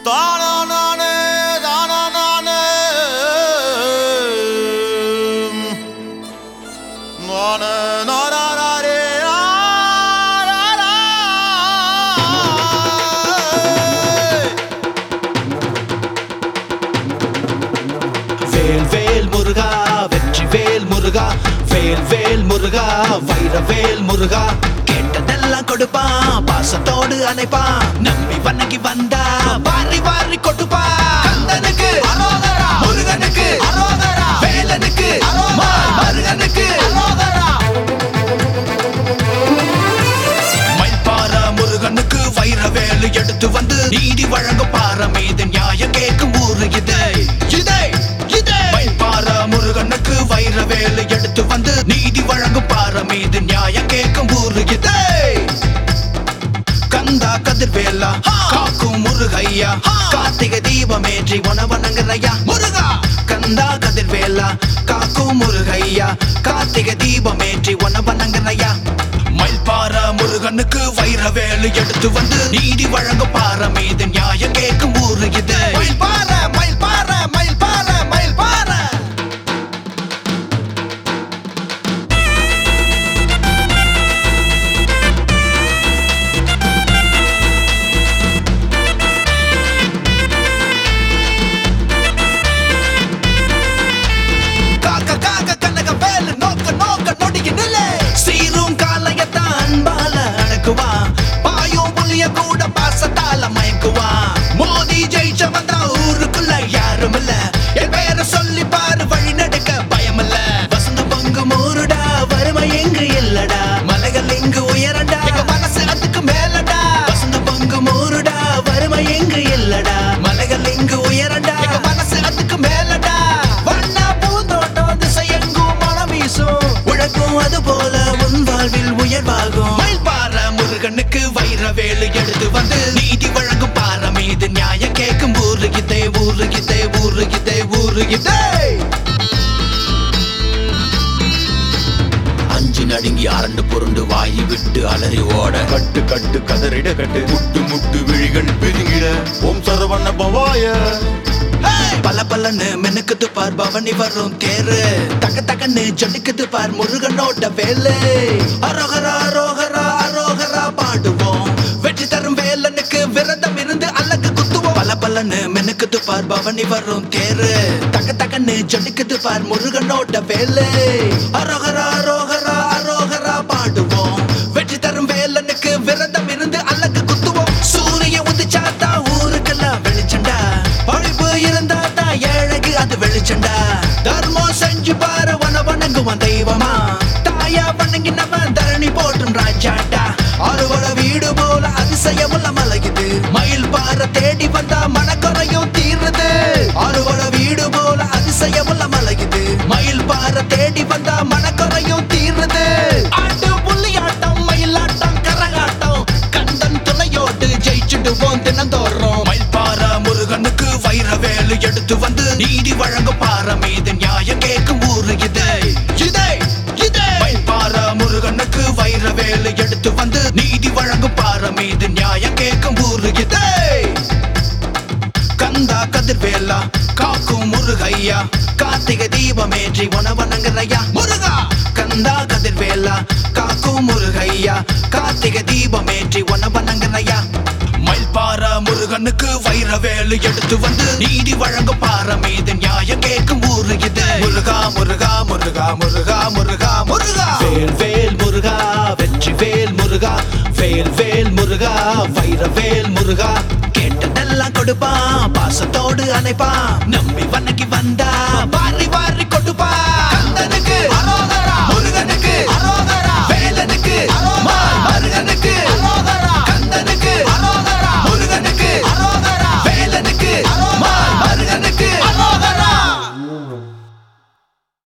தானா நானே தானா நானே நானே நாராரே வேல் வேல் முருகா வெற்றி வேல் முருகா வேல் வேல் முருகா வைர வேல் முருகா கேட்டதெல்லாம் கொடுப்பான் பாசத்தோடு அணைப்பான் நம்பி வணங்கி வந்தா வாரி வாரி கொடுப்பான் கந்தனுக்கு அரோகரா. முருகனுக்கு அரோகரா. வேலனுக்கு அரோகரா. மருகனுக்கு மயில்பார முருகனுக்கு வைர வேலு எடுத்து வந்து நீதி வழங்கும் பார மீது நியாயம் கேட்கும் ஊரு இது இதே இதே மயில்பார முருகனுக்கு வைர வேலு எடுத்து வந்து நீதி வழங்கும் பார மீது நியாயம் கேட்கும் ஊரு இது கந்தா கதிர்வேலா காக்கும் முருகையா கார்த்திகை தீபமேற்றி உணவனங்கரையா முருகா கந்தா கதிர்வேலா காக்கும் முருகையா கார்த்திகை தீபமேற்றி உணவனங்கரையா மயில்பார முருகனுக்கு வைர வேலு எடுத்து வந்து நீதி வழங்கும் பார மீது நியாயம் கேட்கும் ஊரு இது மயில்பாற மயில்பாற மயில்பாற மயில்பாற காக்க காக்க கனக வேலு நோக்க நோக்க நொடிக்கு நில்லே சீரும் காலையத்தான் அன்பால அடக்குவா பாயும் புலிய கூட பாசத்தால மயக்குவா மோதி ஜெயிச்ச வந்தா ஊருக்குள்ள யாரும் இல்ல என் பெயரை சொல்லி பாரு வழி நடக்க பயம் இல்ல வசந்த பங்கு மூருடா வறுமை எங்கு இல்லடா மலைகள் இங்கு உயரடா எங்க மனசு அதுக்கு மேலடா வசந்த பங்கு மூருடா வறுமை எங்கு இல்லடா மலைகள் இங்கு உயரடா எங்க மனசு அதுக்கு மேலடா வண்ண பூந்தோட்டம் திசையெங்கும் மனம் வீசும் உழக்கும் அது போல உன் வாழ்வில் உயர்வாகும் மயில்பாற முருகனுக்கு வைர வேலு எடுத்து வந்து நீதி வழங்கும் பாற மீது நியாயம் கேட்கும் ஊரு இதே ஊரு இதே ஊரு இதே ஊரு இதே அஞ்சு நடுங்கி அரண்டு புரண்டு வாயி விட்டு அலறி ஓட கட்டு கட்டு கதறிட கட்டு முட்டு முட்டு விழிகள் பிதுங்கிட ஓம் சரவண பவாய பல பலன்னு மினுக்குது பார் பவனி வரும் தேரு தக்க தக்கன்னு ஜொலிக்குது பார் முருகனோட வேலு அரோகரா அரோகரா அரோகரா பாடுவோம் வெற்றி தரும் வேலனுக்கு விரதம் இருந்து அழகு குத்துவோம் பல பலன்னு மினுக்குது பார் பவனி வரும் தேரு தக்க தக்கன்னு ஜொலிக்குது பார் முருகனோட வேலு அரோகரா அரோகரா அரோகரா பாடுவோம் வெற்றி தரும் வேலனுக்கு விரதம் இருந்து அழகு குத்துவோம் சூரிய உதிச்சாத்தா ஊருக்கெல்லாம் வெளிச்சண்டா படிப்பு இருந்தா தான் ஏழைக்கு அது வெளிச்சண்டா தர்மம் செஞ்சு பாரு வன வணங்குவான் தெய்வமா தாயா வணங்கினவன் தரணி போட்டும் ராஜாட்டா அறுவட வீடு போல அதிசயமுள்ள மலைக்குது மயில் பாற தேடி வந்தா மனக்குறையும் தீருது அறுவட வீடு போல அதிசயமுள்ள மலைக்குது மயில் பாற தேடி வந்தா மனக்குறையும் தீருது ஆட்டு புள்ளியாட்டம் மயிலாட்டம் கரகாட்டம் கந்தன் துணையோடு ஜெயிச்சுடுவோம் தினந்தோறும் மயில்பாற முருகனுக்கு வைர வேலு எடுத்து வந்து நீதி வழங்கும் பாற மீது நியாயம் கேட்கும் ஊரு இது இதே இதே மயில்பாற முருகனுக்கு வைர வேலு எடுத்து வந்து நீதி வழங்கும் பாற மீது நியாயம் கேட்கும் ஊரு இதே கந்தா கதிர்வேலா காக்கும் முருகையா கார்த்திகை தீபமேற்றி உணவனங்கரையா முருகா கந்தா கதிர்வேலா காக்கும் முருகையா கார்த்திகை தீபமேற்றி உணவனங்கரையா மயில்பாற முருகனுக்கு வைர வேலு எடுத்து வந்து நீதி வழங்கும் பாற மீது நியாயம் கேட்கும் ஊரு இது முருகா முருகா முருகா முருகா முருகா முருகா வேல் வேல் முருகா வெற்றி வேல் முருகா வேல் வேல் முருகா வைர வேல் முருகா கேட்டதெல்லாம் கொடுப்பான் பாசத்தோடு அணைப்பான் நம்பி வணங்கி